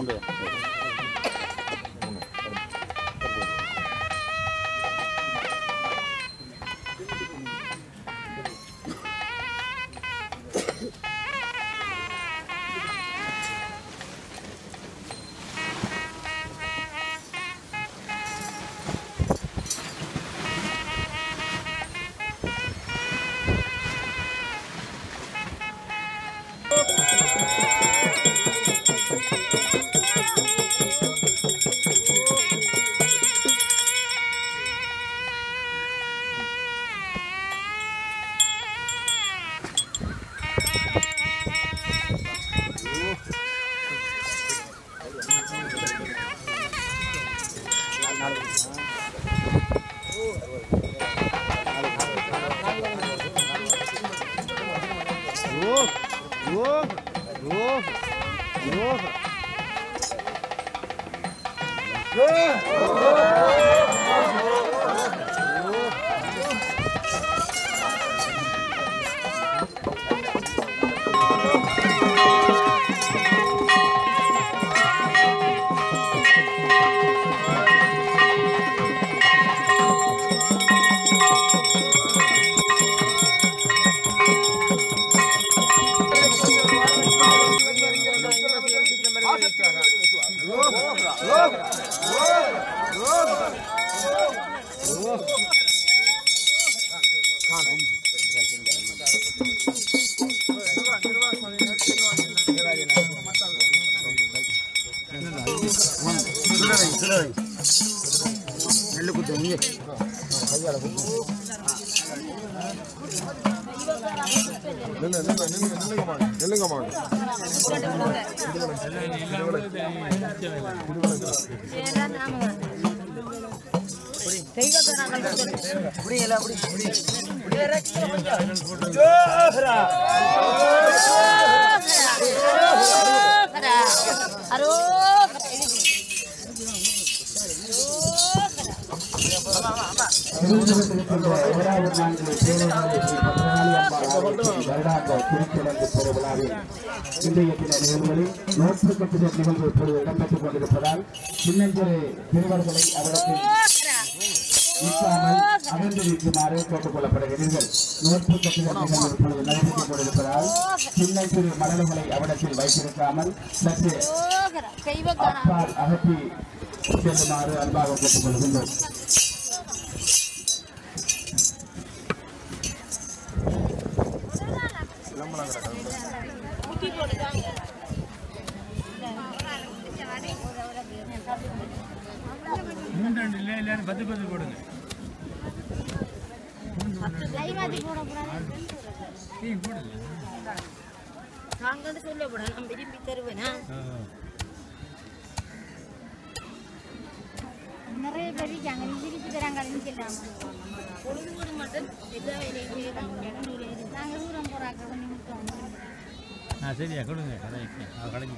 உண்டு நெல்லு குத்து இங்கே இன்றைய தின நிகழ்வுகளில் நூற்று கட்டுதல் நிகழ்வு இப்பொழுது இடம்பெற்றுக் கொண்டிருப்பதால் சின்னஞ்சிறு சிறுவர்களை அவருக்கு நிற்காமல் அகர்ந்து நிற்குமாறு கேட்டுக் கொள்ளப்படுகிறீர்கள் நூற்று கட்டுதல் நிகழ்வு இப்பொழுது நடைபெற்றுக் கொண்டிருப்பதால் சின்னஞ்சிறு மடல்களை அவடத்தில் வைத்திருக்காமல் சற்று அப்பால் அகற்றி செல்லுமாறு அன்பாக கேட்டுக் கொள்கின்றோம் மூன்றாண்டு இல்லை எல்லாரும் பத்து பத்து போடுங்க நீ போடல நாங்கள் சொல்லப்பட நான் விரும்பி தருவேனா நிறைய பேர் இருக்காங்க நீ திருப்பி தராங்கன்னு சொல்லாம பொழுதுபோது மட்டும் எல்லா வேலையும் செய்யறாங்க நாங்க தூரம் போறாங்க பண்ணி விட்டோம் ஆ சரியா கொடுங்க கடைக்கு அவ கடைக்கு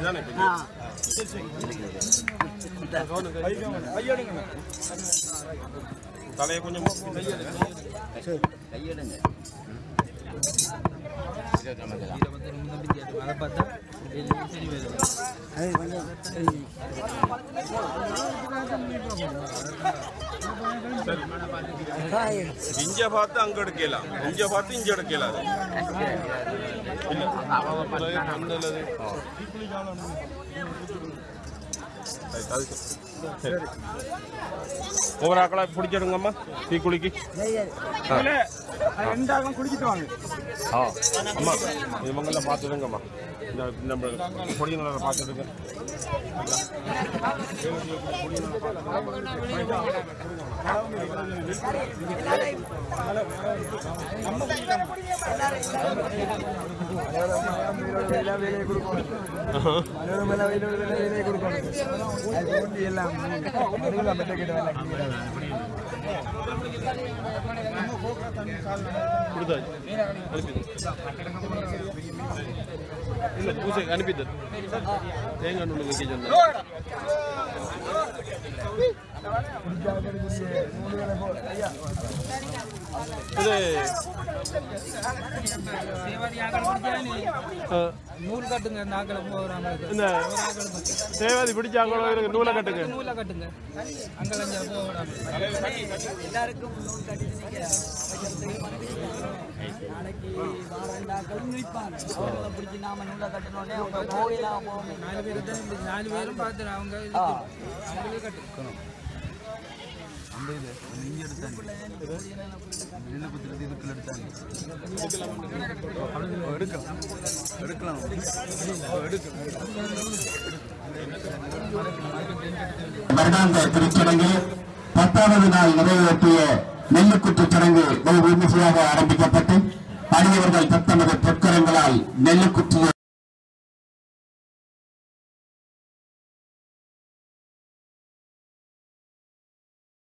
தலையை கொஞ்சம் இஞ்ச பார்த்து அங்க எடுக்கலாம் இஞ்ச பார்த்து இஞ்ச எடுக்கலாம் இல்ல பிறகு மண்ணல்லது சரி, அது சரி. ஒவ்வொரு ஆக்களா பிடிச்சிடுங்கம்மா தீக்குளிக்கு ரெண்டாகும் குடிச்சிட்டு வாங்க ஆ அம்மா இவங்கெல்லாம் பார்த்துடுங்கம்மா இந்த நம்ம பொடி நல்லா பார்த்துடுங்க கொடுத்தாச்சு இல்ல பூசை அனுப்பித்தது தேங்காய் நுண்ணு வைக்க சொன்னேன் இது ஆ, நூல் கட்டுங்க இந்த ஆக்களை போகிறாங்க இந்த சேவாதி பிடிச்சாங்களோ இருக்கு நூலை கட்டுங்க நூலை கட்டுங்க அங்கே போகிறாங்க எல்லாருக்கும் நூல் கட்டிட்டு நாளைக்கு வாரண்டாக்களும் நிற்பாங்க அவங்கள பிடிச்சி நாம நூலை கட்டினோடனே அவங்க கோயிலாம் போகணும் நாலு பேர் தான் இப்படி நாலு பேரும் பார்த்துரு அவங்க அவங்களே கட்டுக்கணும் வருடாந்த திருச்சடங்கில் பத்தாவது நாள் நிறைவேற்றிய நெல்லுக்குத்து சடங்கு வெகு விமர்சையாக ஆரம்பிக்கப்பட்டு அடியவர்கள் தத்தமது பொற்கரங்களால் நெல்லுக்குத்தியை